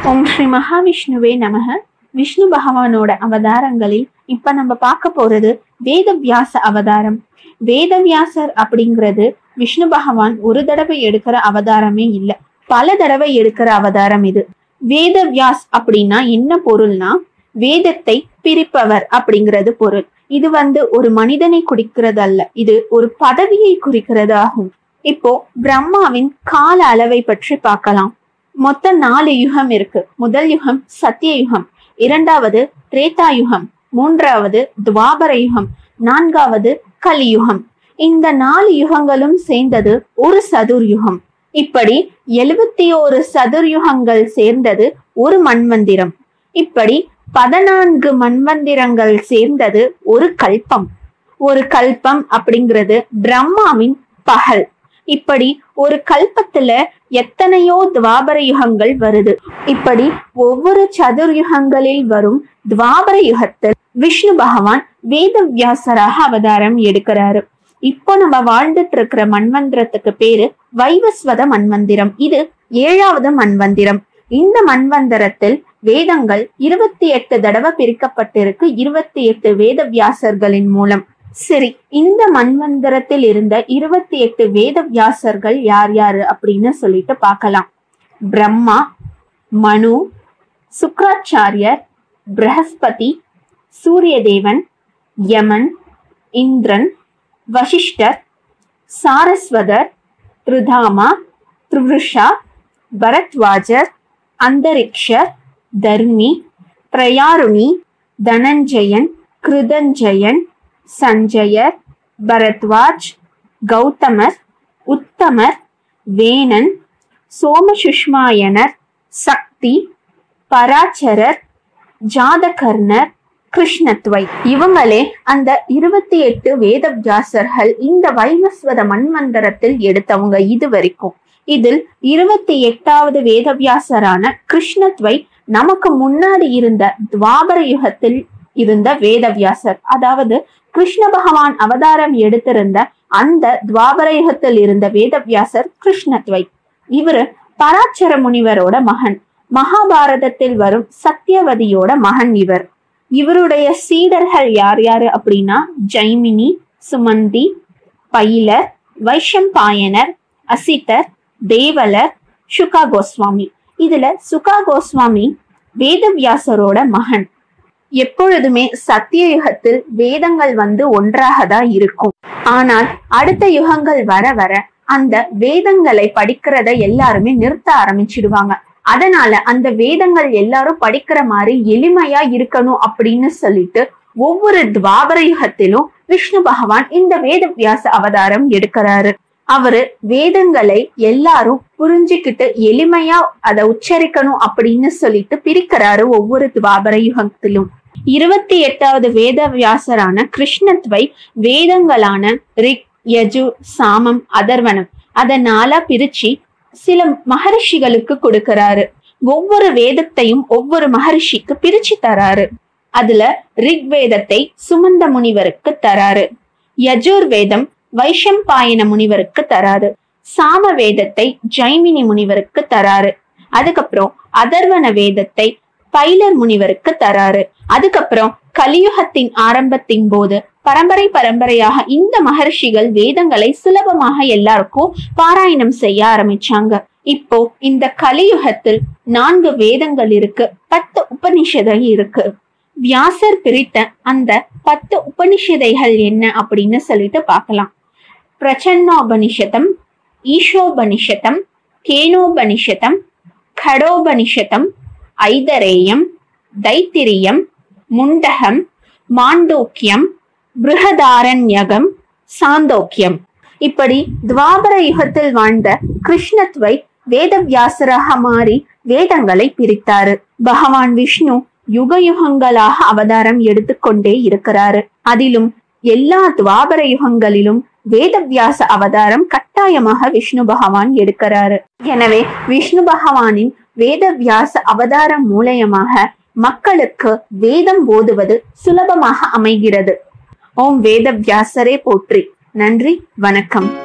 ஓம் ஸ்ரீ மகாவிஷ்ணுவே நமக விஷ்ணு பகவானோட அவதாரங்களில் இப்ப நம்ம பார்க்க போறது வேதவியாச அவதாரம் வேதவியாசர் அப்படிங்கிறது விஷ்ணு பகவான் ஒரு தடவை எடுக்கிற அவதாரமே இல்ல பல தடவை எடுக்கிற அவதாரம் இது வேதவியாஸ் அப்படின்னா என்ன பொருள்னா வேதத்தை பிரிப்பவர் அப்படிங்கிறது பொருள் இது வந்து ஒரு மனிதனை குறிக்கிறது அல்ல இது ஒரு பதவியை குறிக்கிறது ஆகும் இப்போ பிரம்மாவின் கால அளவை பற்றி பார்க்கலாம் மொத்தம் நாலு யுகம் இருக்கு முதல் யுகம் சத்திய யுகம் இரண்டாவது திரேதா யுகம் மூன்றாவது துவாபர யுகம் நான்காவது கலியுகம் இந்த நாலு யுகங்களும் சேர்ந்தது ஒரு சதுர் யுகம் இப்படி எழுபத்தி ஓரு சதுர்யுகங்கள் சேர்ந்தது ஒரு மண்மந்திரம் இப்படி பதினான்கு மண்மந்திரங்கள் சேர்ந்தது ஒரு கல்பம் ஒரு கல்பம் அப்படிங்கிறது பிரம்மாவின் பகல் இப்படி ஒரு கல்பத்துல எத்தனையோ துவாபர யுகங்கள் வருது இப்படி ஒவ்வொரு சதுர்யுகங்களில் வரும் துவாபர யுகத்தில் விஷ்ணு பகவான் வேதவியாசராக அவதாரம் எடுக்கிறாரு இப்போ நம்ம வாழ்ந்துட்டு இருக்கிற மண்மந்திரத்துக்கு பேரு வைவஸ்வத மண்மந்திரம் இது ஏழாவது மண்மந்திரம் இந்த மண்வந்தரத்தில் வேதங்கள் இருபத்தி எட்டு தடவை பிரிக்கப்பட்டிருக்கு இருபத்தி எட்டு வேத வியாசர்களின் மூலம் சரி இந்த மண்வந்தரத்தில் இருந்த இருபத்தி எட்டு வேத வியாசர்கள் யார் யாரு அப்படின்னு சொல்லிட்டு பார்க்கலாம் பிரம்மா மனு சுக்ராச்சாரியர் பிரகஸ்பதி சூரியதேவன் யமன் இந்திரன் வசிஷ்டர் சாரஸ்வதர் திருதாமா திருவிருஷா பரத்வாஜர் அந்தரிக்ஷர் தர்மி பிரயாருணி தனஞ்சயன் கிருதஞ்சயன் சஞ்சயர் பரத்வாஜ் கௌதமர் உத்தமர் வேணன் சோமசுஷ்மாயனர் சக்தி பராச்சரர் ஜாதகர்ணர் கிருஷ்ணத்வை இவங்களே அந்த இருபத்தி எட்டு வேதவியாசர்கள் இந்த வைவஸ்வத மண்மந்திரத்தில் எடுத்தவங்க இது வரைக்கும் இதில் இருபத்தி எட்டாவது வேதவியாசரான கிருஷ்ணத்வை நமக்கு முன்னாடி இருந்த துவாபர யுகத்தில் இருந்த வேதவியாசர் அதாவது கிருஷ்ண பகவான் அவதாரம் எடுத்திருந்த அந்த துவாபர யுகத்தில் இருந்த வேதவியாசர் கிருஷ்ணத்வை இவரு பராச்சர முனிவரோட மகன் மகாபாரதத்தில் வரும் சத்தியவதியோட மகன் இவர் இவருடைய சீடர்கள் யார் யாரு அப்படின்னா ஜைமினி சுமந்தி பைலர் வைஷம்பாயனர் அசித்தர் தேவலர் சுகா கோஸ்வாமி இதுல சுகா கோஸ்வாமி வேதவியாசரோட மகன் எப்பொழுதுமே சத்திய யுகத்தில் வேதங்கள் வந்து ஒன்றாக தான் இருக்கும் ஆனால் அடுத்த யுகங்கள் வர வர அந்த வேதங்களை படிக்கிறத எல்லாருமே நிறுத்த ஆரம்பிச்சிடுவாங்க அதனால அந்த வேதங்கள் எல்லாரும் படிக்கிற மாதிரி எளிமையா இருக்கணும் அப்படின்னு சொல்லிட்டு ஒவ்வொரு துவாபர யுகத்திலும் விஷ்ணு பகவான் இந்த வேத வியாச அவதாரம் எடுக்கிறாரு அவரு வேதங்களை எல்லாரும் புரிஞ்சுக்கிட்டு எளிமையா அதை உச்சரிக்கணும் அப்படின்னு சொல்லிட்டு பிரிக்கிறாரு ஒவ்வொரு துவாபர யுகத்திலும் இருபத்தி எட்டாவது வேத வியாசரான கிருஷ்ணத்வை வேதங்களான ரிக் யஜு சாமம் அதர்வனம் அத நாளா பிரிச்சு சில மகரிஷிகளுக்கு கொடுக்கறாரு ஒவ்வொரு வேதத்தையும் ஒவ்வொரு மகரிஷிக்கு பிரிச்சு தராரு அதுல ரிக் வேதத்தை சுமந்த முனிவருக்கு தராரு யஜுர் வேதம் வைஷம்பாயன முனிவருக்கு தராரு சாம வேதத்தை ஜைமினி முனிவருக்கு தராரு அதுக்கப்புறம் அதர்வன வேதத்தை பைலர் முனிவருக்கு தராரு அதுக்கப்புறம் கலியுகத்தின் ஆரம்பத்தின் போது பரம்பரை பரம்பரையாக இந்த மகர்ஷிகள் வேதங்களை சுலபமாக எல்லாருக்கும் பாராயணம் செய்ய ஆரம்பிச்சாங்க இப்போ இந்த கலியுகத்தில் நான்கு வேதங்கள் இருக்கு பத்து உபனிஷதை இருக்கு வியாசர் பிரித்த அந்த பத்து உபனிஷதைகள் என்ன அப்படின்னு சொல்லிட்டு பார்க்கலாம் பிரச்சன்னோபனிஷதம் ஈஷோபனிஷதம் கேனோபனிஷதம் கடோபனிஷதம் ஐதரேயம் தைத்திரியம் முண்டகம் மாண்டோக்கியம் பிருகதாரண்யகம் சாந்தோக்கியம் இப்படி துவாபர யுகத்தில் வாழ்ந்த கிருஷ்ணத்வை வேதவியாசராக மாறி வேதங்களை பிரித்தாரு பகவான் விஷ்ணு யுக யுகங்களாக அவதாரம் எடுத்துக்கொண்டே இருக்கிறாரு அதிலும் எல்லா துவாபர யுகங்களிலும் வேதவியாச அவதாரம் கட்டாயமாக விஷ்ணு பகவான் எடுக்கிறாரு எனவே விஷ்ணு பகவானின் வேதவியாச அவதாரம் மூலயமாக மக்களுக்கு வேதம் ஓதுவது சுலபமாக அமைகிறது ஓம் வேதவியாசரே போற்றி நன்றி வணக்கம்